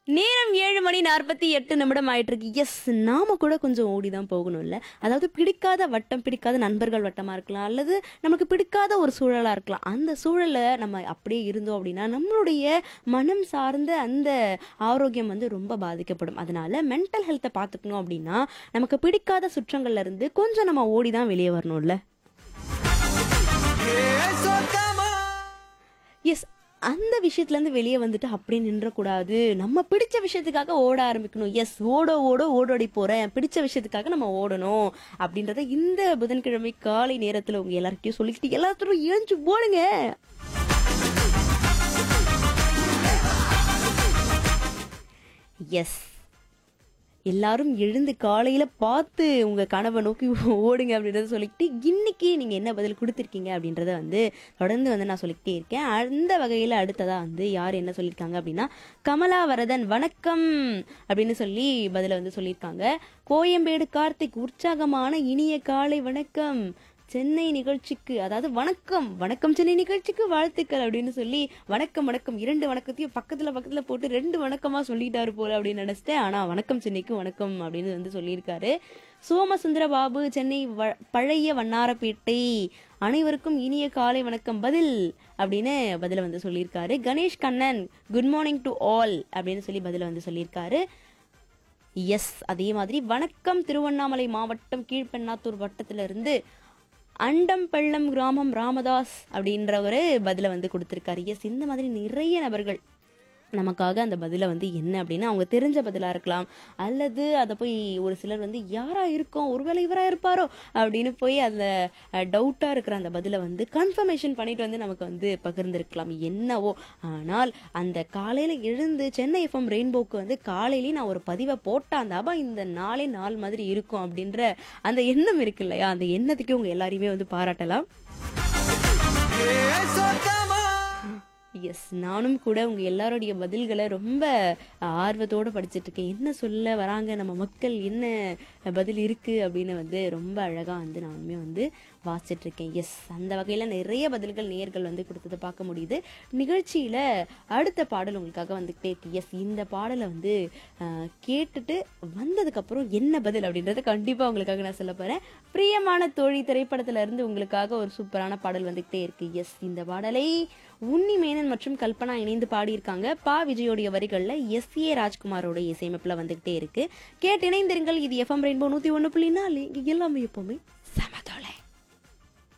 நேரம் ஏழு மணி நாற்பத்தி எட்டு நிமிடம் ஆயிட்டு இருக்கு எஸ் நாம கூட கொஞ்சம் ஓடி தான் போகணும்ல அதாவது பிடிக்காத வட்டம் பிடிக்காத நண்பர்கள் வட்டமா இருக்கலாம் அல்லது நமக்கு பிடிக்காத ஒரு சூழலா இருக்கலாம் அந்த சூழலை நம்ம அப்படியே இருந்தோம் அப்படின்னா நம்மளுடைய மனம் சார்ந்த அந்த ஆரோக்கியம் வந்து ரொம்ப பாதிக்கப்படும் அதனால மென்டல் ஹெல்த்தை பார்த்துக்கணும் அப்படின்னா நமக்கு பிடிக்காத சுற்றங்கள்ல இருந்து கொஞ்சம் நம்ம ஓடி தான் வெளியே வரணும்ல எஸ் அந்த விஷயத்துலேருந்து வெளியே வந்துட்டு அப்படியே நின்றக்கூடாது நம்ம பிடிச்ச விஷயத்துக்காக ஓட ஆரம்பிக்கணும் எஸ் ஓட ஓட ஓடோடி போகிறேன் பிடிச்ச விஷயத்துக்காக நம்ம ஓடணும் அப்படின்றத இந்த புதன்கிழமை காலை நேரத்தில் உங்கள் எல்லார்கிட்டயும் சொல்லிக்கிட்டு எல்லாத்தரும் ஏஞ்சு போடுங்க எஸ் எல்லாரும் எழுந்து காலையில பார்த்து உங்க கனவை நோக்கி ஓடுங்க அப்படின்றத சொல்லிக்கிட்டு இன்னைக்கு நீங்க என்ன பதில் கொடுத்துருக்கீங்க அப்படின்றத வந்து தொடர்ந்து வந்து நான் சொல்லிக்கிட்டே இருக்கேன் அந்த வகையில அடுத்ததா வந்து யார் என்ன சொல்லியிருக்காங்க அப்படின்னா கமலா வரதன் வணக்கம் அப்படின்னு சொல்லி பதில வந்து சொல்லியிருக்காங்க கோயம்பேடு கார்த்திக் உற்சாகமான இனிய காலை வணக்கம் சென்னை நிகழ்ச்சிக்கு அதாவது வணக்கம் வணக்கம் சென்னை நிகழ்ச்சிக்கு வாழ்த்துக்கள் அப்படின்னு சொல்லி வணக்கம் வணக்கம் இரண்டு வணக்கத்தையும் பக்கத்துல பக்கத்துல போட்டு ரெண்டு வணக்கமா சொல்லிட்டாரு போல அப்படின்னு நினைச்சிட்டேன் ஆனா வணக்கம் சென்னைக்கு வணக்கம் அப்படின்னு வந்து சொல்லியிருக்காரு சோமசுந்தர பாபு சென்னை வ- பழைய வண்ணாரப்பேட்டை அனைவருக்கும் இனிய காலை வணக்கம் பதில் அப்படின்னு பதில வந்து சொல்லியிருக்காரு Ganesh Kannan good morning to all அப்படின்னு சொல்லி பதில வந்து சொல்லியிருக்காரு எஸ் அதே மாதிரி வணக்கம் திருவண்ணாமலை மாவட்டம் கீழ்பெண்ணாத்தூர் வட்டத்துல இருந்து அண்டம் பள்ளம் கிராமம் ராமதாஸ் அப்படின்றவரு பதில வந்து கொடுத்திருக்காரு எஸ் இந்த மாதிரி நிறைய நபர்கள் நமக்காக அந்த பதிலை வந்து என்ன அப்படின்னா அவங்க தெரிஞ்ச பதிலாக இருக்கலாம் அல்லது அதை போய் ஒரு சிலர் வந்து யாரா இருக்கோம் ஒருவேளை இவரா இருப்பாரோ அப்படின்னு போய் அந்த டவுட்டாக இருக்கிற அந்த பதிலை வந்து கன்ஃபர்மேஷன் பண்ணிட்டு வந்து நமக்கு வந்து பகிர்ந்திருக்கலாம் என்னவோ ஆனால் அந்த காலையில் எழுந்து சென்னை எஃப்எம் ரெயின்போக்கு வந்து காலையிலேயே நான் ஒரு பதிவை போட்டாந்தாப்பா இந்த நாளே நாள் மாதிரி இருக்கும் அப்படின்ற அந்த எண்ணம் இருக்கு இல்லையா அந்த எண்ணத்துக்கு உங்க எல்லாரையுமே வந்து பாராட்டலாம் எஸ் நானும் கூட உங்க எல்லாருடைய பதில்களை ரொம்ப ஆர்வத்தோட படிச்சிட்டு இருக்கேன் என்ன சொல்ல வராங்க நம்ம மக்கள் என்ன பதில் இருக்கு அப்படின்னு வந்து ரொம்ப அழகா வந்து நானுமே வந்து வாசிச்சிட்டு இருக்கேன் எஸ் அந்த வகையில நிறைய பதில்கள் நேர்கள் வந்து கொடுத்ததை பார்க்க முடியுது நிகழ்ச்சியில அடுத்த பாடல் உங்களுக்காக வந்துகிட்டே இருக்கு எஸ் இந்த பாடலை வந்து அஹ், கேட்டுட்டு வந்ததுக்கு அப்புறம் என்ன பதில் அப்படின்றத கண்டிப்பா உங்களுக்காக நான் சொல்ல போறேன் பிரியமான தோழி திரைப்படத்துல இருந்து உங்களுக்காக ஒரு சூப்பரான பாடல் வந்துகிட்டே இருக்கு எஸ் இந்த பாடலை உன்னி மேனன் மற்றும் கல்பனா இணைந்து பாடியிருக்காங்க பா விஜயோடைய வரிகள்ல எஸ் ஏ ராஜ்குமாரோட இசையமைப்புல வந்துகிட்டே இருக்கு கேட்டு இணைந்திருங்கள் இது எஃப்எம் ரெயின்போ நூத்தி ஒண்ணு புள்ளி நாலு இங்க எல்லாமே எப்பவுமே சமதோலை